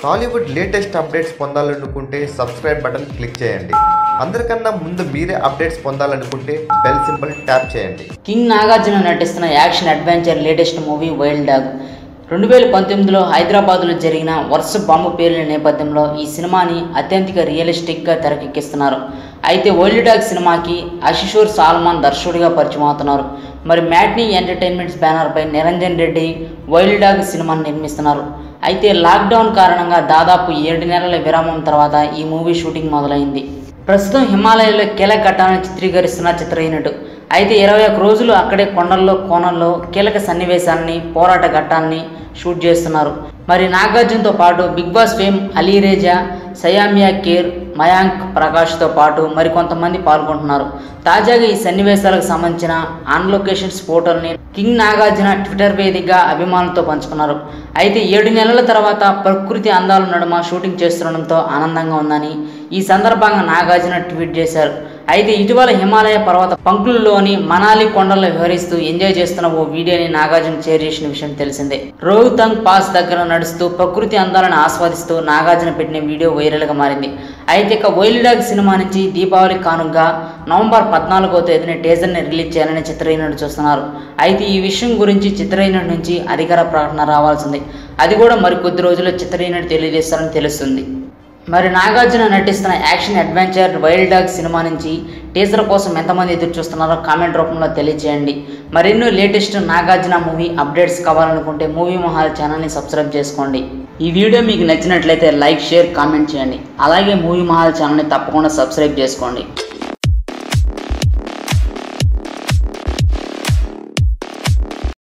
Tollywood latest updates పొందాలనుకుంటే subscribe button click చేయండి అందరికన్నా ముందు మీరే అప్డేట్స్ పొందాలనుకుంటే బెల్ సింబల్ ట్యాప్ చేయండి కింగ్ నాగార్జున నటిస్తున్న action adventure latest movie Wild Dog రెండు వేల పంతొమ్మిదిలో హైదరాబాద్లో జరిగిన వరుస బాంబు పేలిన నేపథ్యంలో ఈ సినిమాని అత్యంత రియలిస్టిక్గా తెరకెక్కిస్తున్నారు అయితే వైల్డ్ డాగ్ సినిమాకి అశిషూర్ సాల్మాన్ దర్శకుడిగా పరిచయం అవుతున్నారు మరి మ్యాట్నీ ఎంటర్టైన్మెంట్స్ బ్యానర్పై నిరంజన్ రెడ్డి వైల్డ్ డాగ్ సినిమాని నిర్మిస్తున్నారు అయితే లాక్డౌన్ కారణంగా దాదాపు ఏడు నెలల విరామం తర్వాత ఈ మూవీ షూటింగ్ మొదలైంది ప్రస్తుతం హిమాలయాల్లో కీలక ఘట్టాలను చిత్రీకరిస్తున్న చిత్రహీనుడు అయితే ఇరవై ఒక్క రోజులు అక్కడే కొండల్లో కోణంలో కీలక సన్నివేశాలని పోరాట ఘట్టాలని షూట్ చేస్తున్నారు మరి నాగార్జునతో పాటు Bigg Boss fame Ali Reza Saiyami Kher Mayank ప్రకాష్తో పాటు మరికొంతమంది పాల్గొంటున్నారు తాజాగా ఈ సన్నివేశాలకు సంబంధించిన ఆన్ లొకేషన్స్ ఫోటోల్ని కింగ్ నాగార్జున ట్విట్టర్ వేదికగా అభిమానులతో పంచుకున్నారు అయితే ఏడు నెలల తర్వాత ప్రకృతి అందాల నడుమ షూటింగ్ చేస్తుండడంతో ఆనందంగా ఉందని ఈ సందర్భంగా నాగార్జున ట్వీట్ చేశారు అయితే ఇటీవల హిమాలయ పర్వత పంక్తుల్లోని మనాలి కొండల్లో వివరిస్తూ ఎంజాయ్ చేస్తున్న ఓ వీడియోని నాగార్జున షేర్ చేసిన విషయం తెలిసిందే రోహుతంగ్ పాస్ దగ్గర నడుస్తూ ప్రకృతి అందాలను ఆస్వాదిస్తూ నాగార్జున పెట్టిన వీడియో వైరల్గా మారింది అయితే ఇక వైల్డ్ డాగ్ సినిమా నుంచి దీపావళి కానుకగా నవంబర్ పద్నాలుగో తేదీన టీజర్ని రిలీజ్ చేయాలని చిత్రహీనుడు చూస్తున్నారు అయితే ఈ విషయం గురించి చిత్రహీనుడి నుంచి అధికార ప్రకటన రావాల్సింది అది కూడా మరికొద్ది రోజుల్లో చిత్రహీనుడు తెలియజేస్తారని తెలుస్తుంది మరి నాగార్జున నటిస్తున్న action adventure wild dog cinema నుంచి టీజర్ కోసం ఎంతమంది ఎదురు చూస్తున్నారో కామెంట్ రూపంలో తెలియజేయండి మరెన్నో లేటెస్ట్ నాగార్జున మూవీ అప్డేట్స్ కావాలనుకుంటే మూవీ మహాల్ ఛానల్ని సబ్స్క్రైబ్ చేసుకోండి ఈ వీడియో మీకు నచ్చినట్లయితే లైక్ షేర్ కామెంట్ చేయండి అలాగే మూవీ మహాల్ ఛానల్ని తప్పకుండా సబ్స్క్రైబ్ చేసుకోండి